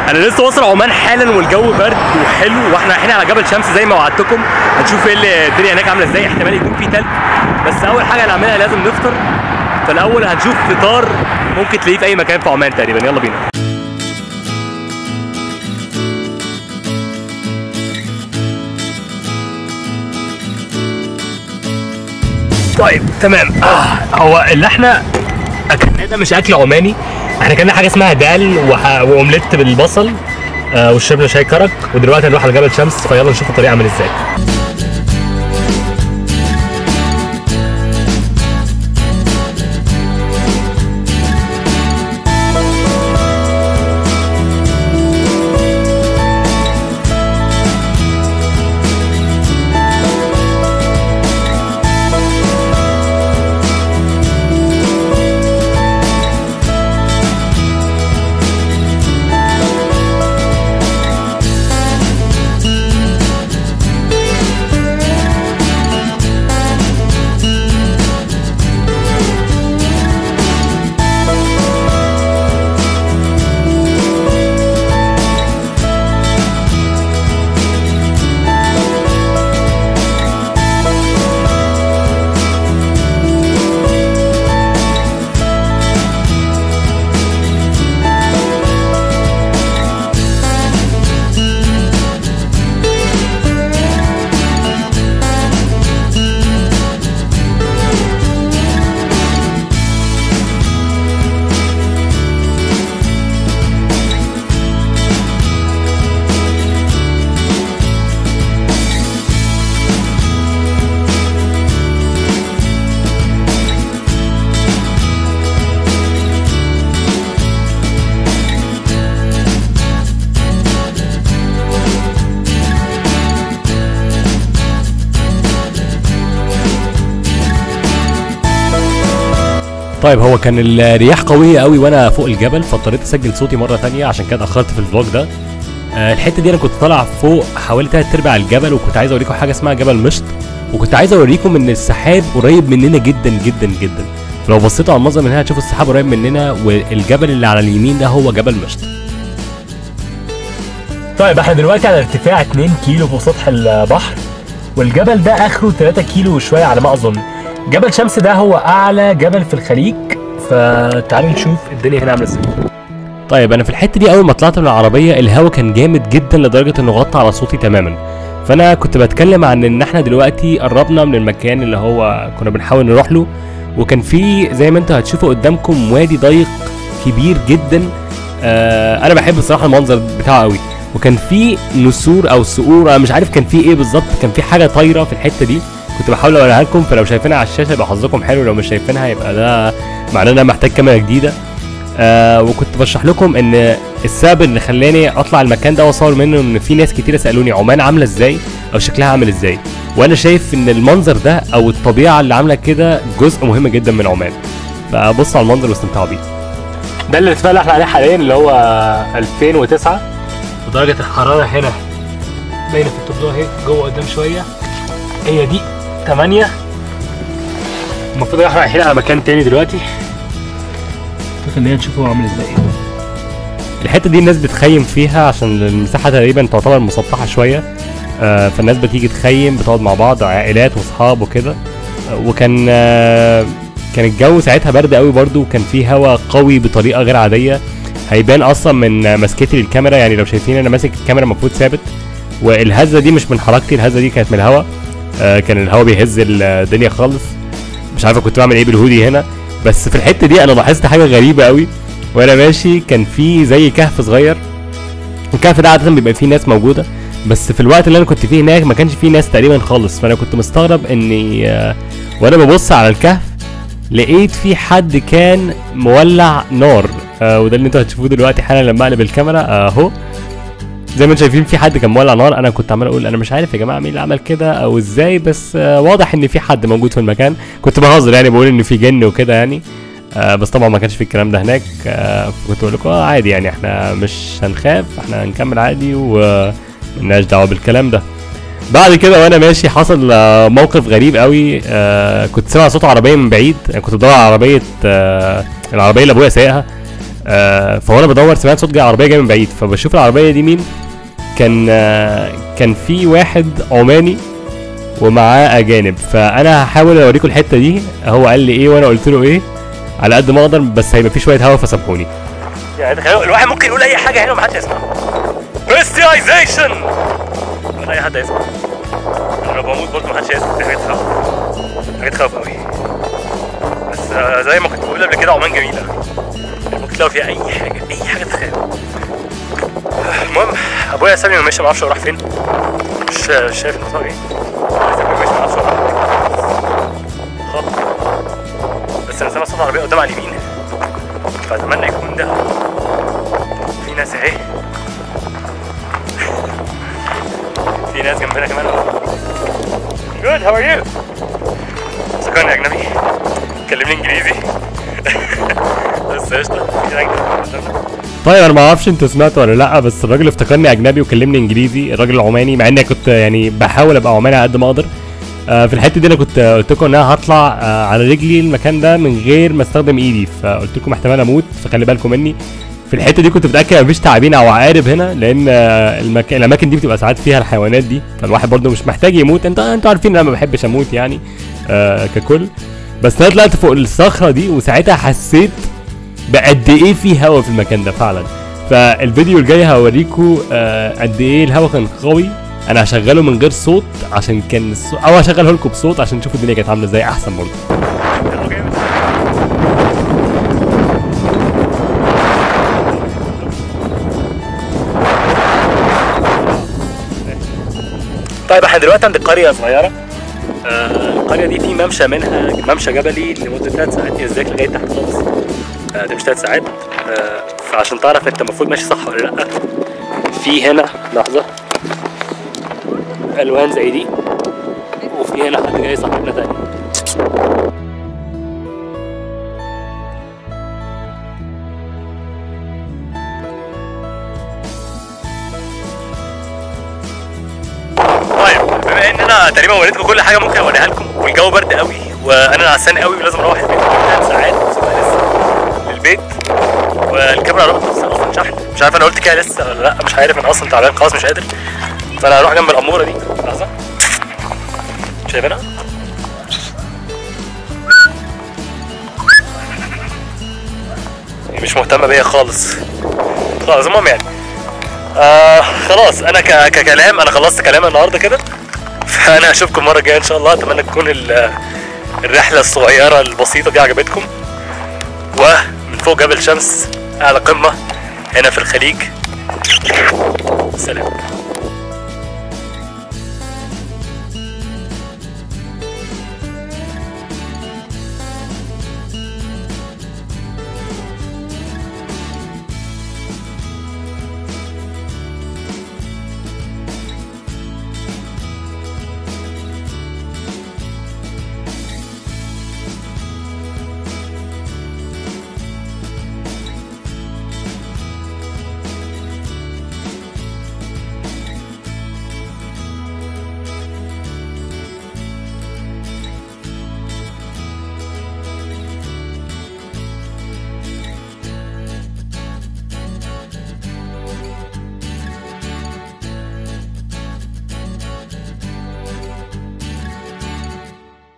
انا لسه واصل عمان حالا والجو برد وحلو واحنا رايحين على جبل شمس زي ما وعدتكم هنشوف ايه اللي الدنيا هناك عامله ازاي احتمال يكون في تلج بس اول حاجه هنعملها لازم نفطر فالاول هنشوف فطار ممكن تلاقيه في اي مكان في عمان تقريبا يلا بينا طيب تمام آه هو اللي احنا اكلناه ده مش اكل عماني احنا كنا حاجه اسمها دال وح- واومليت بالبصل آه وشربنا شاي كرك ودلوقتي هنروح على جبل شمس فيلا نشوف الطريق عامل ازاي طيب هو كان الرياح قوية قوي وانا فوق الجبل فاضطريت اسجل صوتي مرة تانية عشان كده اتأخرت في الفلوج ده آه، الحتة دي انا كنت طالع فوق حوالي تلات ارباع الجبل وكنت عايز اوريكم حاجة اسمها جبل مشط وكنت عايز اوريكم ان السحاب قريب مننا جدا جدا جدا لو بصيتوا على المنظر من هنا هتشوفوا السحاب قريب مننا والجبل اللي على اليمين ده هو جبل مشط طيب احنا دلوقتي على ارتفاع 2 كيلو فوق سطح البحر والجبل ده اخره 3 كيلو وشويه على ما اظن جبل شمس ده هو اعلى جبل في الخليج فتعالوا نشوف الدنيا هنا عامله ازاي طيب انا في الحته دي اول ما طلعت من العربيه الهواء كان جامد جدا لدرجه انه غطى على صوتي تماما فانا كنت بتكلم عن ان احنا دلوقتي قربنا من المكان اللي هو كنا بنحاول نروح له وكان في زي ما انتوا هتشوفوا قدامكم وادي ضيق كبير جدا آه انا بحب الصراحه المنظر بتاعه قوي وكان في نسور او صقور انا مش عارف كان في ايه بالظبط كان في حاجه طايره في الحته دي كنت بحاول اوريها لكم فلو شايفينها على الشاشه يبقى حظكم حلو لو مش شايفينها يبقى ده معناه ان انا محتاج كاميرا جديده آه وكنت بشرح لكم ان السبب اللي خلاني اطلع المكان ده واصور منه ان في ناس كتير سالوني عمان عامله ازاي او شكلها عامل ازاي وانا شايف ان المنظر ده او الطبيعه اللي عامله كده جزء مهم جدا من عمان فبصوا على المنظر واستمتعوا بيه ده الارتفاع اللي احنا عليه حاليا اللي هو 2009 ودرجه الحراره هنا باينه في التابلو اهي جوه قدام شويه هي دي 8 المفروض احنا رايحين على مكان تاني دلوقتي خلينا نشوف هو عامل ازاي الحته دي الناس بتخيم فيها عشان المساحه تقريبا تعتبر مسطحه شويه آه فالناس بتيجي تخيم بتقعد مع بعض عائلات واصحاب وكده آه وكان آه كان الجو ساعتها برد قوي برضو وكان في هواء قوي بطريقه غير عاديه هيبان اصلا من مسكتي للكاميرا يعني لو شايفين انا ماسك الكاميرا المفروض ثابت والهزه دي مش من حركتي الهزه دي كانت من الهواء آه كان الهواء بيهز الدنيا خالص مش عارف كنت بعمل ايه بالهودي هنا بس في الحته دي انا لاحظت حاجه غريبه قوي وانا ماشي كان في زي كهف صغير الكهف ده عاده بيبقى فيه ناس موجوده بس في الوقت اللي انا كنت فيه هناك ما كانش فيه ناس تقريبا خالص فانا كنت مستغرب اني آه، وانا ببص على الكهف لقيت في حد كان مولع نار آه وده اللي انتوا هتشوفوه دلوقتي حالا لما اقلب الكاميرا اهو زي ما انتم شايفين في حد كان مولع نار انا كنت عمال اقول انا مش عارف يا جماعه مين اللي عمل كده او ازاي بس آه واضح ان في حد موجود في المكان كنت بهزر يعني بقول ان في جن وكده يعني آه بس طبعا ما كانش في الكلام ده هناك آه كنت بقول لكم آه عادي يعني احنا مش هنخاف احنا هنكمل عادي وملناش دعوه بالكلام ده بعد كده وانا ماشي حصل آه، موقف غريب قوي آه كنت سامع صوت عربيه من بعيد يعني كنت بدور على عربيه آه العربيه اللي ابويا سايقها آه فوانا بدور سمعت صوت جاي عربيه جايه من بعيد فبشوف العربيه دي مين كان آه كان في واحد عماني ومعاه اجانب فانا هحاول اوريكم الحته دي هو قال لي ايه وانا قلت له ايه على قد ما اقدر بس هيبقى في شويه هوا فسامحوني يعني تخيلوا الواحد ممكن يقول اي حاجه هنا ومحدش يسمع كريستيايزيشن ولا اي حد يسمع انا لو بموت برضه محدش يسمع دي حاجات تخوف حاجات تخوف قوي بس آه، زي ما كنت بقول قبل كده عمان جميله ممكن تلاقوا فيها اي حاجه اي حاجه تتخيل المهم ابويا سامي ماشي ما اعرفش هو راح فين مش مش شايف المسار ايه سامي ماشي ما اعرفش هو راح فين خالص بس انا سامع صوت عربيه قدام على اليمين فاتمنى يكون ده في ناس اهي في ناس جنبنا كمان جود هاو ار يو سكرني اجنبي كلمني انجليزي بس قشطه في أجنبي قدامنا. طيب انا ما اعرفش انتوا سمعتوا ولا لا بس الراجل افتكرني اجنبي وكلمني انجليزي الراجل العماني مع اني كنت يعني بحاول ابقى عماني على قد ما اقدر آه، في الحته دي انا كنت قلت لكم ان انا هطلع آه، على رجلي المكان ده من غير ما استخدم ايدي فقلت لكم احتمال اموت فخلي بالكم مني في الحته دي كنت متاكد مفيش تعابين او عقارب هنا لان آه، المك... الاماكن دي بتبقى ساعات فيها الحيوانات دي فالواحد برضه مش محتاج يموت انت انتوا عارفين ان انا ما بحبش اموت يعني آه ككل بس انا طلعت فوق الصخره دي وساعتها حسيت بقد ايه في هوا في المكان ده فعلا فالفيديو الجاي هوريكم آه قد ايه الهوا كان قوي انا هشغله من غير صوت عشان كان الصوت او هشغله لكم بصوت عشان تشوفوا الدنيا كانت عامله ازاي احسن برضه يلا جامد. طيب احنا دلوقتي عند قرية صغيرة آه القرية دي في ممشى منها ممشى جبلي لمدة ثلاث ساعات ينزلك لغاية تحت خالص آه ده مش ثلاث ساعات آه فعشان تعرف انت المفروض ماشي صح ولا لا في هنا لحظة الوان زي دي وفي هنا حد جاي صاحبنا تاني طيب بما ان انا تقريبا وريتكم كل حاجه ممكن اوريها لكم والجو برد قوي وانا نعسان قوي ولازم اروح البيت ثلاث ساعات وسيبها لسه للبيت والكاميرا قربت توصل اصلا شحن مش عارف انا قلت كده لسه ولا لا مش عارف انا اصلا تعبان خلاص مش قادر فانا هروح جنب الاموره دي لحظه شايفينها؟ هي مش مهتمه بيا خالص خلاص المهم يعني آه خلاص انا ك... ككلام انا خلصت كلام النهارده كده فانا اشوفكم المره الجايه ان شاء الله اتمنى تكون ال... الرحله الصغيره البسيطه دي عجبتكم ومن فوق جبل شمس اعلى قمه هنا في الخليج سلام